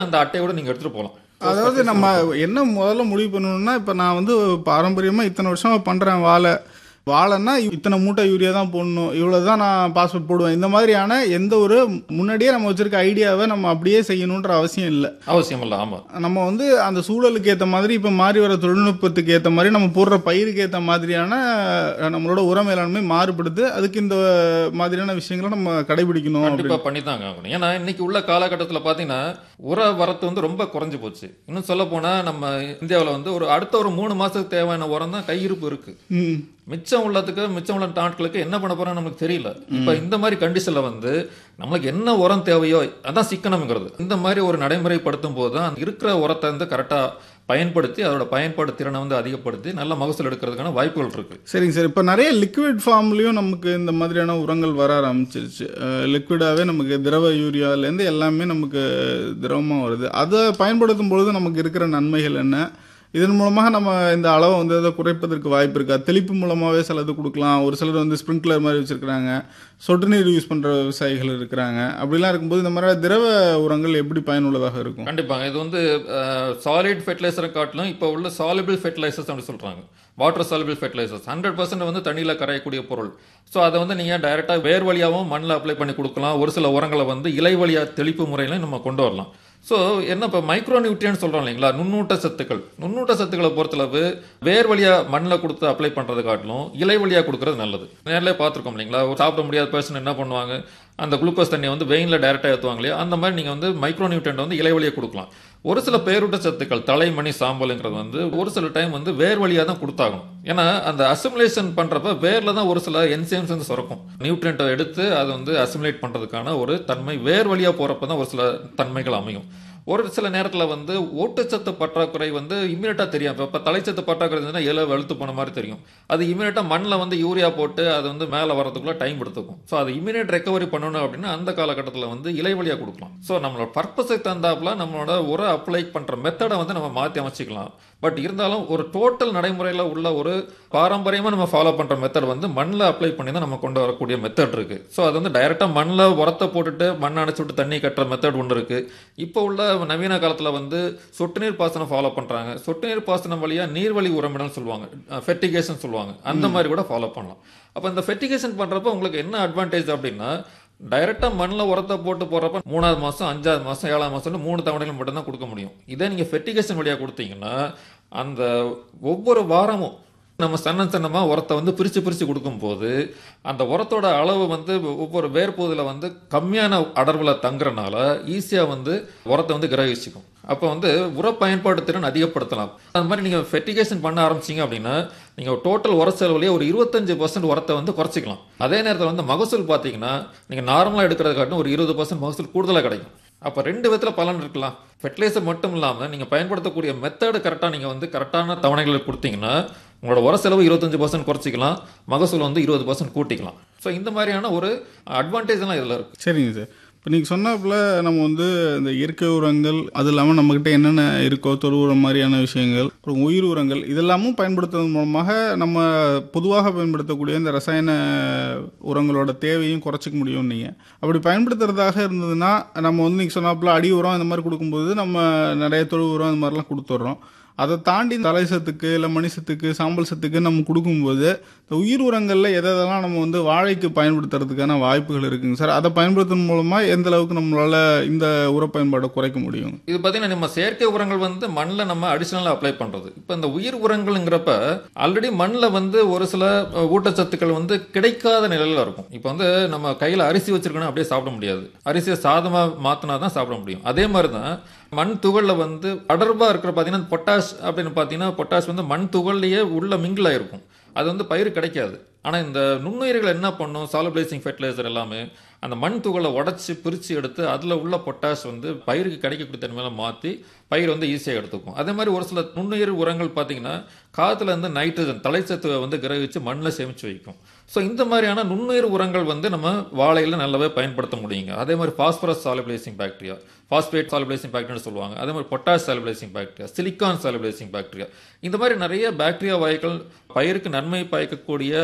அந்த அட்டையோட நீங்க எடுத்துட்டு போகலாம் அதாவது நம்ம என்ன முதல்ல முடிவு பண்ணணும்னா இப்போ நான் வந்து பாரம்பரியமாக இத்தனை வருஷமா பண்ணுறேன் வாழை வாழைன்னா இத்தனை மூட்டை யூரியா தான் போடணும் இவ்வளோ தான் நான் பாஸ்போர்ட் போடுவேன் இந்த மாதிரியான எந்த ஒரு முன்னாடியே நம்ம வச்சிருக்க ஐடியாவை நம்ம அப்படியே செய்யணுன்ற அவசியம் இல்லை அவசியம் இல்லை ஆமா நம்ம வந்து அந்த சூழலுக்கு ஏற்ற மாதிரி இப்போ மாறி வர தொழில்நுட்பத்துக்கு ஏற்ற மாதிரி நம்ம போடுற பயிருக்கு ஏற்ற மாதிரியான அஹ், நம்மளோட உர மேலாண்மை மாறுபடுது அதுக்கு இந்த மாதிரியான விஷயங்களை நம்ம கடைபிடிக்கணும் கண்டிப்பா பண்ணி தாங்க ஆகணும் ஏன்னா இன்னைக்கு உள்ள காலகட்டத்தில் பார்த்தீங்கன்னா உர வரத்து வந்து ரொம்ப குறைஞ்சு போச்சு இன்னும் சொல்ல போனா நம்ம இந்தியாவில் வந்து ஒரு அடுத்த ஒரு மூணு மாசத்துக்கு தேவையான உரம் தான் கையிருப்பு இருக்கு ம் மிச்சம் உள்ளதுக்கு மிச்சம் உள்ள நாட்களுக்கு என்ன பண்ண போறோம் நமக்கு தெரியல இப்ப இந்த மாதிரி கண்டிஷன்ல வந்து நம்மளுக்கு என்ன உரம் தேவையோ அதான் சிக்கனம்ங்கிறது இந்த மாதிரி ஒரு நடைமுறைப்படுத்தும் போது தான் இருக்கிற உரத்தை வந்து கரெக்டா பயன்படுத்தி அதோட பயன்பாடு திறனை வந்து அதிகப்படுத்தி நல்ல மகசூல் எடுக்கிறதுக்கான வாய்ப்புகள் இருக்கு சரிங்க சார் இப்போ நிறைய லிக்விட் ஃபார்ம்லேயும் நமக்கு இந்த மாதிரியான உரங்கள் வர ஆரம்பிச்சிருச்சு லிக்விடாகவே நமக்கு திரவ யூரியாலேருந்து எல்லாமே நமக்கு திரவமாக வருது அதை பயன்படுத்தும் பொழுது நமக்கு இருக்கிற நன்மைகள் என்ன இதன் மூலமாக நம்ம இந்த அளவை வந்து அதை குறைப்பதற்கு வாய்ப்பு இருக்கா தெளிப்பு மூலமாகவே சிலது கொடுக்கலாம் ஒரு சிலர் வந்து ஸ்ப்ரிங்க்லர் மாதிரி வச்சுருக்கிறாங்க சொட்டு நீர் யூஸ் பண்ணுற விவசாயிகள் இருக்கிறாங்க அப்படிலாம் இருக்கும்போது இந்த மாதிரி திரவ உரங்கள் எப்படி பயனுள்ளதாக இருக்கும் கண்டிப்பாங்க இது வந்து சாலிட் ஃபெர்டிலைசரை காட்டிலும் இப்போ உள்ள சாலிபிள் ஃபெர்டிலைசர்ஸ் அப்படி சொல்றாங்க water soluble fertilisers hundred percent வந்து தண்ணியில் கரையக்கூடிய பொருள் ஸோ அதை வந்து நீங்கள் டைரெக்டாக வேர் வழியாகவும் மண்ணில் அப்ளை பண்ணி கொடுக்கலாம் ஒரு சில உரங்களை வந்து இலை வழியா தெளிப்பு முறையில நம்ம கொண்டு வரலாம் ஸோ என்ன இப்போ மைக்ரோ நியூட்ரியன் சொல்கிறோம் இல்லைங்களா நுண்ணூட்ட சத்துக்கள் நுண்ணூட்ட சத்துக்களை பொறுத்தளவு வேர் வழியா மண்ணில் கொடுத்து அப்ளை பண்ணுறது காட்டிலும் இலை வழியாக கொடுக்கறது நல்லது நேரில் பார்த்துருக்கோம் இல்லைங்களா ஒரு சாப்பிட முடியாத பர்சன் என்ன பண்ணுவாங்க அந்த குளுக்கோஸ் தண்ணியை வந்து வெயினில் டேரெக்டாக ஏற்றுவாங்க இல்லையா அந்த மாதிரி நீங்கள் வந்து மைக்ரோ நியூட்ரியன்ட் வந்து இலை வழியாக கொடுக்கலாம் ஒரு சில பேரூட்ட சத்துக்கள் தலைமணி சாம்பலுங்கிறது வந்து ஒரு சில டைம் வந்து வேர் வழியாக தான் கொடுத்தாகணும் ஏன்னா அந்த அசிமுலேஷன் பண்ணுறப்ப வேரில் தான் ஒரு சில என்சைம்ஸ் வந்து சுரக்கும் நியூட்ரியண்ட்டை எடுத்து அதை வந்து அசிமுலேட் பண்ணுறதுக்கான ஒரு தன்மை வேர் வழியாக போகிறப்ப தான் ஒரு சில தன்மைகள் அமையும் ஒரு சில நேரத்தில் வந்து ஊட்டச்சத்து பற்றாக்குறை வந்து இம்மிடியட்டாக தெரியும் இப்போ தலைச்சத்து பற்றாக்குறை இருந்ததுன்னா இலை வெளுத்து போன மாதிரி தெரியும் அது இம்மிடியட்டாக மண்ணில் வந்து யூரியா போட்டு அது வந்து மேலே வரதுக்குள்ள டைம் எடுத்துக்கும் ஸோ அது இம்மிடியட் ரெக்கவரி பண்ணணும் அப்படின்னா அந்த காலகட்டத்தில் வந்து இலை வழியாக கொடுக்கலாம் ஸோ நம்மளோட பர்பஸுக்கு தந்தாப்புல நம்மளோட உர அப்ளை பண்ணுற மெத்தடை வந்து நம்ம மாற்றி அமைச்சிக்கலாம் பட் இருந்தாலும் ஒரு டோட்டல் நடைமுறையில் உள்ள ஒரு பாரம்பரியமாக நம்ம ஃபாலோ பண்ணுற மெத்தட் வந்து மண்ணில் அப்ளை பண்ணி தான் நம்ம கொண்டு வரக்கூடிய மெத்தட் இருக்கு ஸோ அது வந்து டைரெக்டாக மண்ணில் உரத்தை போட்டுட்டு மண் அணைச்சி விட்டு தண்ணி கட்டுற மெத்தட் ஒன்று இருக்கு இப்போ உள்ள நவீன காலத்தில் வந்து சொட்டு நீர் பாசனம் ஃபாலோ பண்ணுறாங்க சொட்டு நீர் பாசனம் வழியாக நீர்வழி உரமிடல் சொல்லுவாங்க ஃபெர்டிகேஷன் சொல்லுவாங்க அந்த மாதிரி கூட ஃபாலோ பண்ணலாம் அப்போ இந்த ஃபெர்டிகேஷன் பண்ணுறப்ப உங்களுக்கு என்ன அட்வான்டேஜ் அப்படின்னா டைரெக்டாக மண்ணில் உரத்தை போட்டு போடுறப்ப மூணாவது மாதம் அஞ்சாவது மாதம் ஏழாவது மாதம்னு மூணு தவணைகள் மட்டும்தான் கொடுக்க முடியும் இதே நீங்கள் ஃபெர்டிகேஷன் வழியாக கொடுத்தீங்கன்னா அந்த ஒவ்வொரு வாரமும் நம்ம சன்ன சன்னமாக உரத்தை வந்து பிரித்து பிரித்து கொடுக்கும்போது அந்த உரத்தோட அளவு வந்து ஒவ்வொரு வேர்பகுதியில் வந்து கம்மியான அடர்வில் தங்குறனால ஈஸியாக வந்து உரத்தை வந்து கிரகிச்சிக்கும் அப்போ வந்து உர பயன்பாட்டு திறன் அதிகப்படுத்தலாம் அந்த மாதிரி நீங்கள் ஃபெர்டிகேஷன் பண்ண ஆரம்பிச்சீங்க அப்படின்னா நீங்கள் டோட்டல் உர செலவுலேயே ஒரு இருபத்தஞ்சு பர்சன்ட் உரத்தை வந்து குறைச்சிக்கலாம் அதே நேரத்தில் வந்து மகசூல் பார்த்தீங்கன்னா நீங்கள் நார்மலாக எடுக்கிறத காட்டிலும் ஒரு இருபது பர்சன்ட் மகசூல் கூடுதலாக கிடைக்கும் அப்போ ரெண்டு விதத்தில் பலன் இருக்கலாம் ஃபெர்டிலைசர் மட்டும் இல்லாமல் நீங்கள் பயன்படுத்தக்கூடிய மெத்தடு கரெக்டாக நீங்கள் வந்து கரெக்டான தவணைகள் கொடுத்தீங்கன்னா உங்களோட உர செலவு இருபத்தஞ்சு பர்சன்ட் குறைச்சிக்கலாம் மகசூல் வந்து இருபது பர்சன்ட் கூட்டிக்கலாம் ஸோ இந்த மாதிரியான ஒரு அட்வான்டேஜ்லாம் இதில் இருக்குது சரிங்க சார் இப்போ நீங்கள் சொன்னாப்புல நம்ம வந்து இந்த இயற்கை உரங்கள் அது இல்லாமல் நம்மக்கிட்ட என்னென்ன இருக்கோ தொழு உரம் மாதிரியான விஷயங்கள் அப்புறம் உயிர் உரங்கள் இதெல்லாமும் பயன்படுத்துவதன் மூலமாக நம்ம பொதுவாக பயன்படுத்தக்கூடிய இந்த ரசாயன உரங்களோட தேவையும் குறைச்சிக்க முடியும் நீங்கள் அப்படி பயன்படுத்துறதாக இருந்ததுன்னா நம்ம வந்து நீங்கள் சொன்னாப்புல அடி உரம் இந்த மாதிரி கொடுக்கும்போது நம்ம நிறைய தொழு உரம் இந்த மாதிரிலாம் கொடுத்துட்றோம் அதை தாண்டி தலை சத்துக்கு இல்லை மணி சத்துக்கு சாம்பல் சத்துக்கு நம்ம கொடுக்கும்போது இந்த உயிர் உரங்களில் எதெல்லாம் நம்ம வந்து வாழைக்கு பயன்படுத்துறதுக்கான வாய்ப்புகள் இருக்குங்க சார் அதை பயன்படுத்தும் மூலமாக எந்த அளவுக்கு நம்மளால இந்த உர பயன்பாட்டை குறைக்க முடியும் இது பார்த்தீங்கன்னா நம்ம செயற்கை உரங்கள் வந்து மண்ணில் நம்ம அடிஷனலாக அப்ளை பண்ணுறது இப்போ இந்த உயிர் உரங்கள்ங்கிறப்ப ஆல்ரெடி மண்ணில் வந்து ஒரு சில அஹ், ஊட்டச்சத்துக்கள் வந்து கிடைக்காத நிலையில் இருக்கும் இப்போ வந்து நம்ம கையில் அரிசி வச்சிருக்கணும் அப்படியே சாப்பிட முடியாது அரிசியை சாதமாக மாற்றினா தான் சாப்பிட முடியும் அதே மாதிரி தான் மண் துகளில் வந்து அடர்பாக இருக்கிற பார்த்தீங்கன்னா பொட்டாஷ் அப்படின்னு பார்த்தீங்கன்னா பொட்டாஷ் வந்து மண் துகள்லேயே உள்ள மிங்கிள் ஆயிருக்கும் அது வந்து பயிர் கிடைக்காது ஆனால் இந்த நுண்ணுயிர்கள் என்ன பண்ணும் சாலபிளைசிங் ஃபெர்டிலைசர் எல்லாமே அந்த மண் துகளை உடச்சி பிரித்து எடுத்து அதில் உள்ள பொட்டாஷ் வந்து பயிருக்கு கிடைக்கக்கூடிய தன்மையில மாற்றி பயிர் வந்து ஈஸியாக எடுத்துக்கும் அதே மாதிரி ஒரு சில நுண்ணுயிர் உரங்கள் பார்த்தீங்கன்னா காற்றுல இருந்து நைட்ரஜன் தலைச்சத்துவை வந்து கிரகிச்சு மண்ணில் சேமித்து வைக்கும் ஸோ இந்த மாதிரியான நுண்ணுயிர் உரங்கள் வந்து நம்ம வாழையில் நல்லாவே பயன்படுத்த முடியுங்க அதே மாதிரி phosphorus solubilising bacteria phosphate solubilising bacteria சொல்லுவாங்க அதே மாதிரி potash solubilising bacteria silicon solubilising bacteria இந்த மாதிரி நிறைய பாக்டீரியா வாய்க்கள் பயிருக்கு நன்மை பயக்கக்கூடிய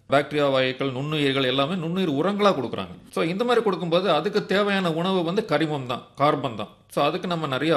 பாக்டீரியா வாயுக்கள் நுண்ணுயிர்கள் எல்லாமே நுண்ணுயிர் உரங்களாக கொடுக்குறாங்க ஸோ இந்த மாதிரி கொடுக்கும்போது அதுக்கு தேவையான உணவு வந்து கரிமம் தான் கார்பன் தான் ஸோ அதுக்கு நம்ம நிறைய